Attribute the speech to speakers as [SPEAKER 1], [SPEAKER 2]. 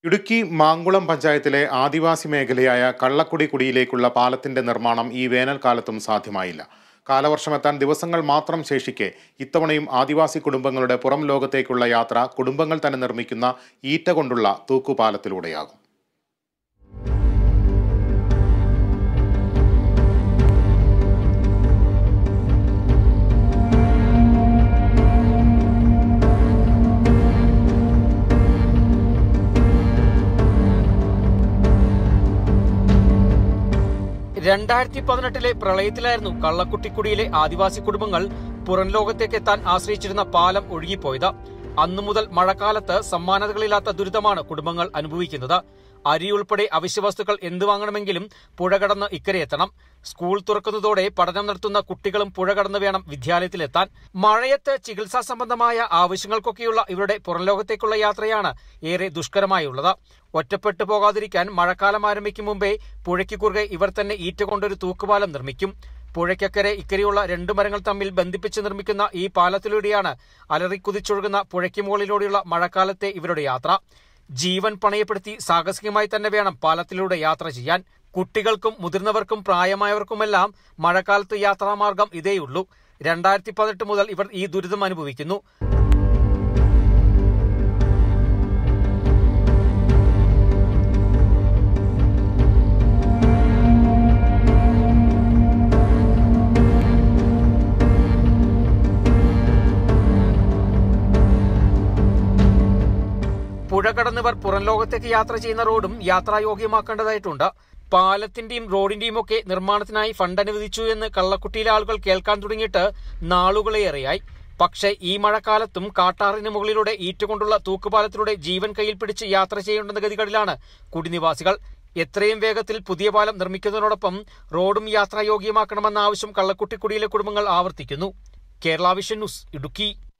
[SPEAKER 1] ഇടുക്കി മാങ്കുളം പഞ്ചായത്തിലെ ആദിവാസി മേഖലയായ കള്ളക്കുടി കുടിയിലേക്കുള്ള പാലത്തിന്റെ നിർമ്മാണം ഈ വേനൽക്കാലത്തും സാധ്യമായില്ല കാലവർഷമെത്താൻ ദിവസങ്ങൾ മാത്രം ശേഷിക്കെ ഇത്തവണയും ആദിവാസി കുടുംബങ്ങളുടെ പുറം ലോകത്തേക്കുള്ള യാത്ര കുടുംബങ്ങൾ തന്നെ നിർമ്മിക്കുന്ന ഈറ്റ കൊണ്ടുള്ള തൂക്കുപാലത്തിലൂടെയാകും
[SPEAKER 2] രണ്ടായിരത്തി പതിനെട്ടിലെ പ്രളയത്തിലായിരുന്നു കള്ളക്കുട്ടിക്കുടിയിലെ ആദിവാസി കുടുംബങ്ങൾ പുറം ലോകത്തേക്ക് എത്താൻ ആശ്രയിച്ചിരുന്ന പാലം ഒഴുകിപ്പോയത് അന്നു മുതൽ മഴക്കാലത്ത് സമ്മാനതകളില്ലാത്ത ദുരിതമാണ് കുടുംബങ്ങൾ അനുഭവിക്കുന്നത് അരി ഉൾപ്പെടെ അവശ്യവസ്തുക്കൾ എന്ത് വാങ്ങണമെങ്കിലും പുഴ കടന്ന് ഇക്കരെ എത്തണം സ്കൂൾ തുറക്കുന്നതോടെ പഠനം നടത്തുന്ന കുട്ടികളും പുഴ കടന്ന് വേണം വിദ്യാലയത്തിലെത്താൻ മഴയത്ത് ചികിത്സാ സംബന്ധമായ ആവശ്യങ്ങൾക്കൊക്കെയുള്ള ഇവരുടെ പുറംലോകത്തേക്കുള്ള യാത്രയാണ് ഏറെ ദുഷ്കരമായുള്ളത് ഒറ്റപ്പെട്ടു പോകാതിരിക്കാൻ മഴക്കാലം ആരംഭിക്കും മുമ്പേ പുഴയ്ക്ക് കുറുകെ ഇവർ തന്നെ ഈറ്റ കൊണ്ടൊരു തൂക്കുപാലം നിർമ്മിക്കും പുഴയ്ക്കക്കരെ ഇക്കരെയുള്ള രണ്ടു മരങ്ങൾ തമ്മിൽ ബന്ധിപ്പിച്ച് നിർമ്മിക്കുന്ന ഈ പാലത്തിലൂടെയാണ് അലറിക്കുതിച്ചൊഴുകുന്ന പുഴയ്ക്ക് മുകളിലൂടെയുള്ള മഴക്കാലത്തെ ഇവരുടെ യാത്ര ജീവൻ പണയപ്പെടുത്തി സാഹസികമായി തന്നെ വേണം പാലത്തിലൂടെ യാത്ര ചെയ്യാൻ കുട്ടികൾക്കും മുതിർന്നവർക്കും പ്രായമായവർക്കുമെല്ലാം മഴക്കാലത്ത് യാത്രാമാർഗം ഇതേയുള്ളൂ രണ്ടായിരത്തി പതിനെട്ട് മുതൽ ഇവർ ഈ ദുരിതം അനുഭവിക്കുന്നു പുഴ കടന്നവർ പുറം ലോകത്തേക്ക് യാത്ര ചെയ്യുന്ന റോഡും യാത്രായോഗ്യമാക്കേണ്ടതായിട്ടുണ്ട് പാലത്തിന്റെയും റോഡിന്റെയും ഒക്കെ നിർമ്മാണത്തിനായി ഫണ്ട് അനുവദിച്ചു എന്ന് കള്ളക്കുട്ടിയിലെ ആളുകൾ കേൾക്കാൻ തുടങ്ങിയിട്ട് നാളുകളേറെയായി പക്ഷേ ഈ മഴക്കാലത്തും കാട്ടാറിന് മുകളിലൂടെ ഈറ്റുകൊണ്ടുള്ള തൂക്കുപാലത്തിലൂടെ ജീവൻ കയ്യിൽ പിടിച്ച് യാത്ര ചെയ്യേണ്ടുന്ന ഗതികളിലാണ് കുടിനിവാസികൾ എത്രയും വേഗത്തിൽ പുതിയ പാലം നിർമ്മിക്കുന്നതിനോടൊപ്പം റോഡും യാത്രായോഗ്യമാക്കണമെന്ന ആവശ്യം കള്ളക്കുട്ടിക്കുടിയിലെ കുടുംബങ്ങൾ ആവർത്തിക്കുന്നു കേരള വിഷൻ ന്യൂസ് ഇടുക്കി